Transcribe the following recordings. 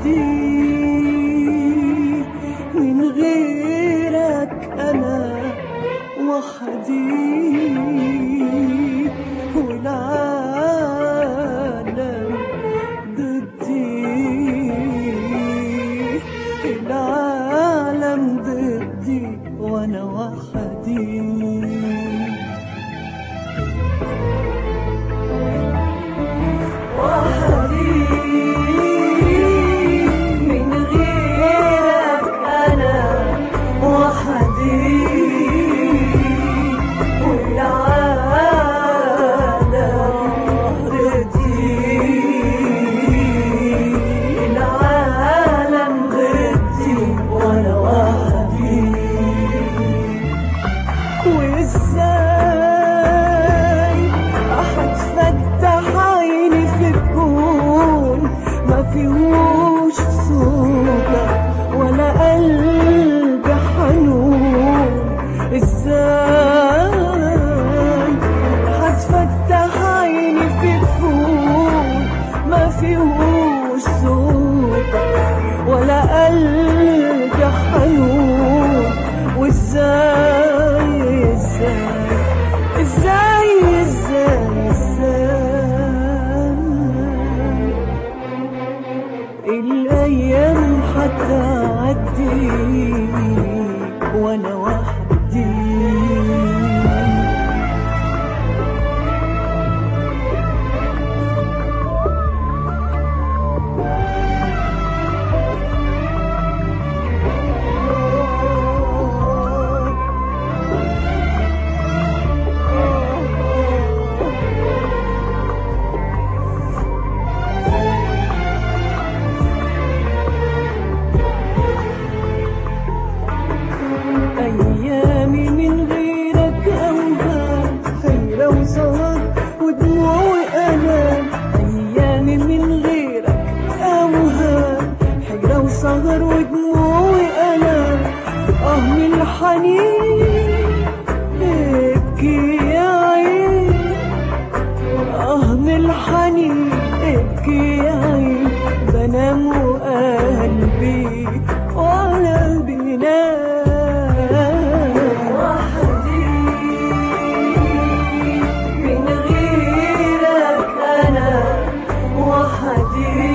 وحدي من غيرك أنا وحدي والعالم ضدي العالم ضدي وأنا وحدي وحدي من غيرك أنا وحدي والعالم ضدي العالم ضدي وأنا وحدي وازاي هتفتح عيني في الكون ما فيهوش صوتك ولا قلب حنون ازاي هتفتح عيني في الكون ما فيهوش صوتك ولا قلب حنون وازاي ازاي ازاي ازاي ازاي الايام هتعدي وانا وحدي أيامي من غيرك أوهام حيرة وسهر ودموع وألام أيامي من غيرك أوهام حيرة وسهر ودموع وألام آه من الحنين ابكي يا عين آه من الحنين ابكي يا عين بنام وقلبي وقلبي نام وحدي من غيرك أنا وحدي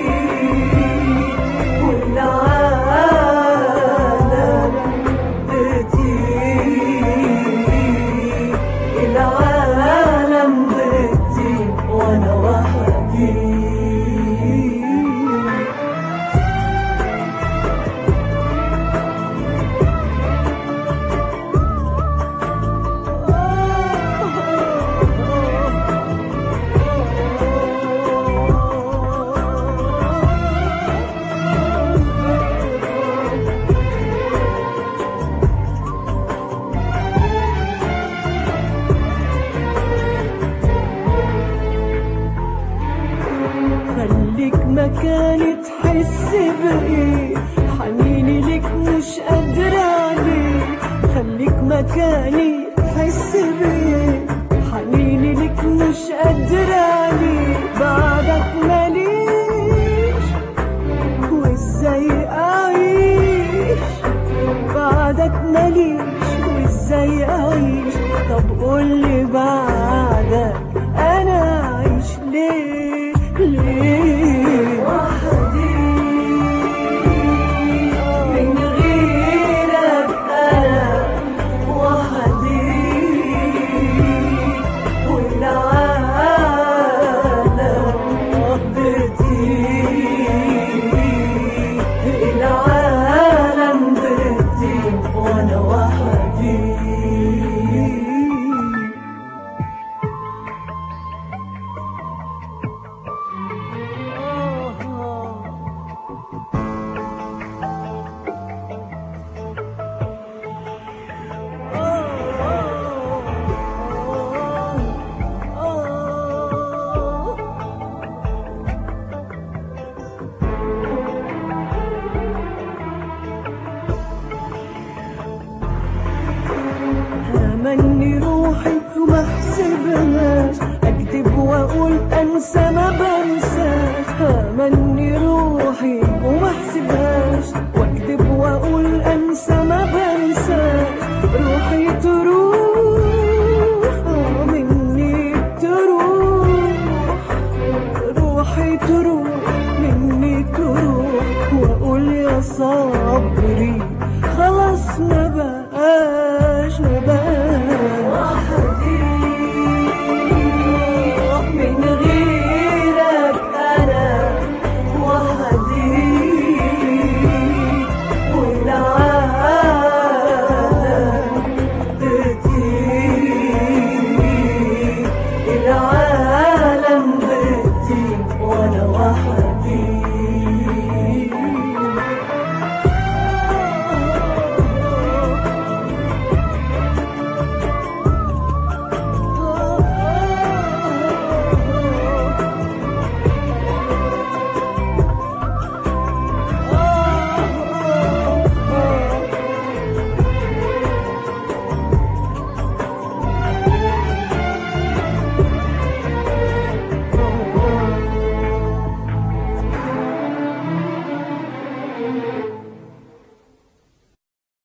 والعالم ضدي العالم ضدي وأنا وحدي خليك مكاني تحس بإيه حنيني لك مش قادرة عليه خليك مكاني تحس بإيه حنيني لك مش قادرة عليه بعدك ماليش وازاي أعيش بعدك ماليش وازاي أعيش طب قولي بعدك أنا أعيش ليه ليه وحدي من غيرك أنا وحدي والعالم ضدي العالم ضدي وأنا وحدي أمني روحي وما احسبهاش أكذب وأقول أنسى ما بنساش أمني روحي تروح